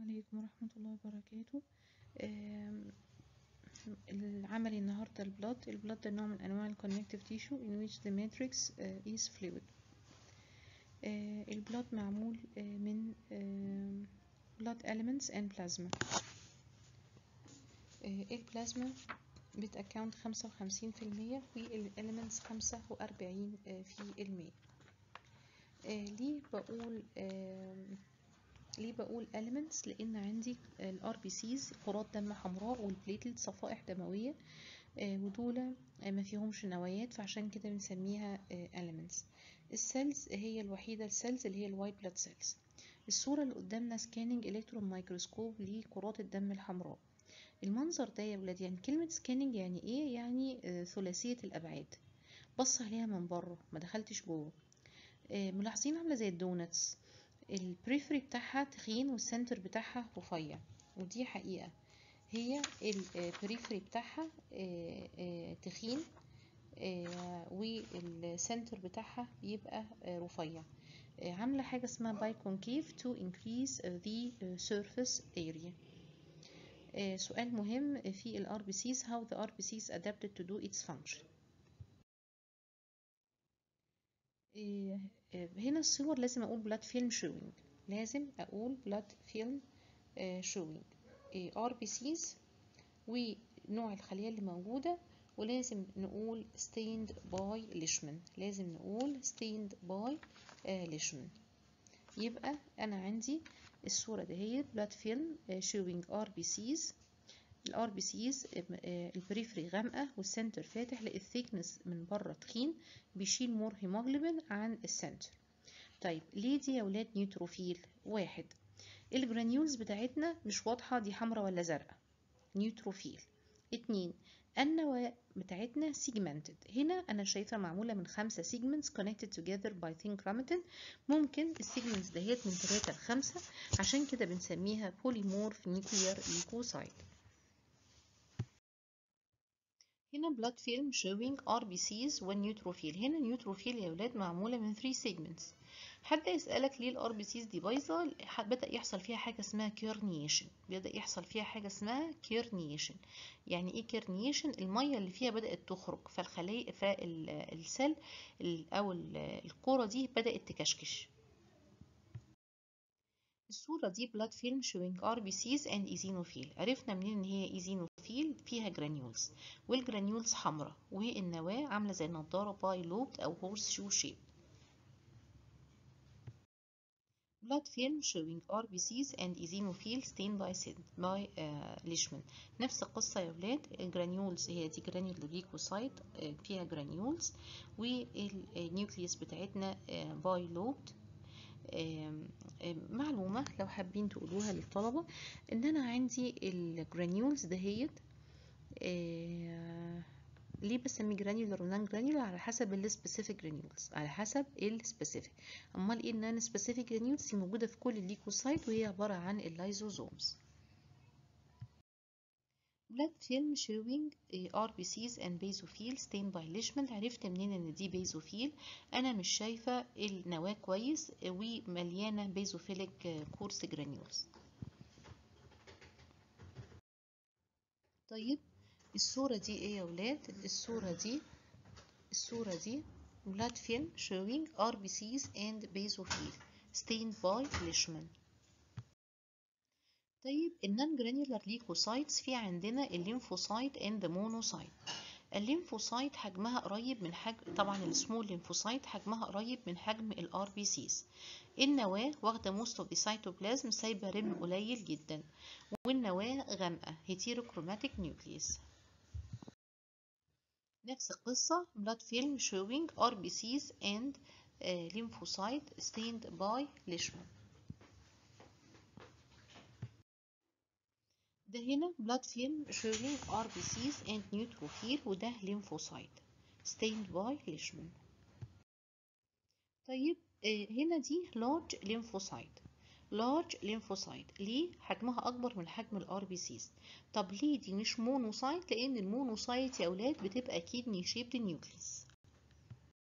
عليكم ورحمة الله وبركاته آم، العمل النهاردة البلاد البلاد ده نوع من أنواع الكونكتيف تيشو in which the matrix uh, is fluid آه، البلاد معمول آه، من آم، blood elements and plasma آه، البلازما بتأكاونت خمسة وخمسين في المية والإليمنتس خمسة وأربعين في المية آه، ليه بقول آم، ليه بقول elements لان عندي الار بي سيز كرات دم حمراء والبليتلت صفائح دمويه آه، ودول آه، ما فيهمش نوايات فعشان كده بنسميها آه، elements السيلز هي الوحيده السيلز اللي هي الوايت بلاد سيلز الصوره اللي قدامنا سكاننج الكترون مايكروسكوب لكرات الدم الحمراء المنظر ده يا ولاد يعني كلمه سكاننج يعني ايه يعني آه، ثلاثيه الابعاد بص عليها من بره ما دخلتش جوه آه، ملاحظين عامله زي الدونتس البريفري بتاعها تخين والسنتر بتاعها رفيع ودي حقيقة هي البريفري بتاعها آه، آه، تخين آه، والسنتر بتاعها بيبقى آه، رفيع آه، عاملة حاجة اسمها باي كونكيف to increase the surface area آه، سؤال مهم في ال RBCs how the RBCs adapted to do its function إيه، آه، هنا الصور لازم اقول blood film showing لازم اقول blood film آه، showing ار بي سيز ونوع الخلية اللي موجودة ولازم نقول stained by Leishman لازم نقول stained by آه، Leishman يبقى انا عندي الصورة دهيت blood film آه، showing RBCs الار بي سيز البريفري غامقة والسنتر فاتح لقى الثيكنس من بره تخين بيشيل مور هيموجلوبين عن السنتر طيب ليه دي يا ولاد نيوتروفيل واحد الجرانيولز بتاعتنا مش واضحة دي حمرا ولا زرقاء نيوتروفيل اتنين النواة بتاعتنا segmented هنا انا شايفة معمولة من خمسة segments connected together by thin chromatin ممكن السيجمنتس دهيت من تلاتة لخمسة عشان كده بنسميها polymorph nuclear leukocyte هنا blood film showing RBCs والنيوتروفيل هنا النيوتروفيل يا ولاد معمولة من 3 segments حد يسألك ليه الار بي سيز دي بايظة ح- بدأ يحصل فيها حاجة اسمها كيرنيشن بدأ يحصل فيها حاجة اسمها كيرنيشن يعني ايه كيرنيشن المية اللي فيها بدأت تخرج فالخلية فالسل او ال- الكورة دي بدأت تكشكش الصورة دي blood film showing RBCs and eosinophil عرفنا منين ان هي eosinophil فيها جرانيولز والجرانيولز حمراء والنواة عاملة زي النضارة باي لوبد او هورس شو شيب blood film showing RBCs and eosinophil stained by syn by uh, Leishman نفس القصة يا ولاد الجرانيولز هي دي جرانيول ليكوسايت فيها جرانيولز والنيوكليوس بتاعتنا باي لوبد آم، آم، معلومة لو حابين تقولوها للطلبة ان انا عندي الجرانيولز دهيت آه، ليه بسميه جرانيولر ونان جرانيولر على حسب السبيسيفيك جرانيولز على حسب السبيسيفيك امال ايه النان سبيسيفيك جرانيولز دي موجودة في كل الليكوسايت وهي عبارة عن اللايزوزومز blood film showing آه، RBCs and basophil stained by Leishman عرفت منين ان دي بيزوفيل انا مش شايفة النواة كويس آه، ومليانة بيزوفيليك كورس جرانيولز طيب الصورة دي ايه يا ولاد الصورة دي الصورة دي blood film showing RBCs and basophil stained by Leishman طيب النون جرانيولار ليكوسايتس في عندنا الليمفوسايت اند مونوسايت الليمفوسايت حجمها قريب من حجم طبعا السمول ليمفوسايت حجمها قريب من حجم الار بي سيز النواة واخدة موست اوف ذا سيتوبلازم سايبة رم قليل جدا والنواة غامقة هيتيروكروماتيك نيوكليس نفس القصة blood film showing RBCs and uh, lymphocyte stained by Leishman ده هنا blood film showing RBCs and neutrophil وده lymphocyte stained by Leishman طيب آه، هنا دي large lymphocyte large lymphocyte ليه حجمها اكبر من حجم الار بي سيز طب ليه دي مش مونوسايت لان المونوسايت يا اولاد بتبقى كيدني شيبد نيوكليس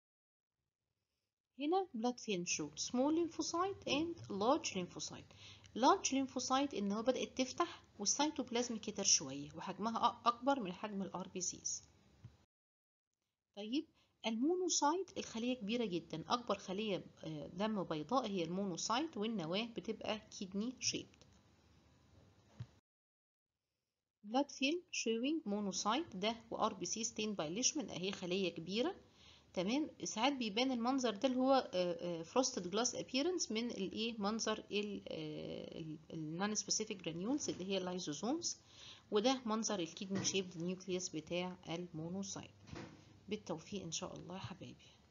هنا blood film show small lymphocyte and large lymphocyte لارج ليمفوسايت ان هو بدات تفتح والسيتوبلازم كتر شويه وحجمها اكبر من حجم الار بي سيز طيب المونوسايت الخليه كبيره جدا اكبر خليه دم بيضاء هي المونوسايت والنواه بتبقى كيدني شيبد blood film showing monocyte ده و RBC stained by Leishman اهي خلية كبيرة تمام ساعات بيبان المنظر ده اللي هو frosted glass appearance من الايه منظر النون سبيسيفيك جرانيولز اللي هي اللايزوزومز وده منظر الكيدني شيبد نيوكليوس بتاع المونوسايت بالتوفيق ان شاء الله يا حبايبي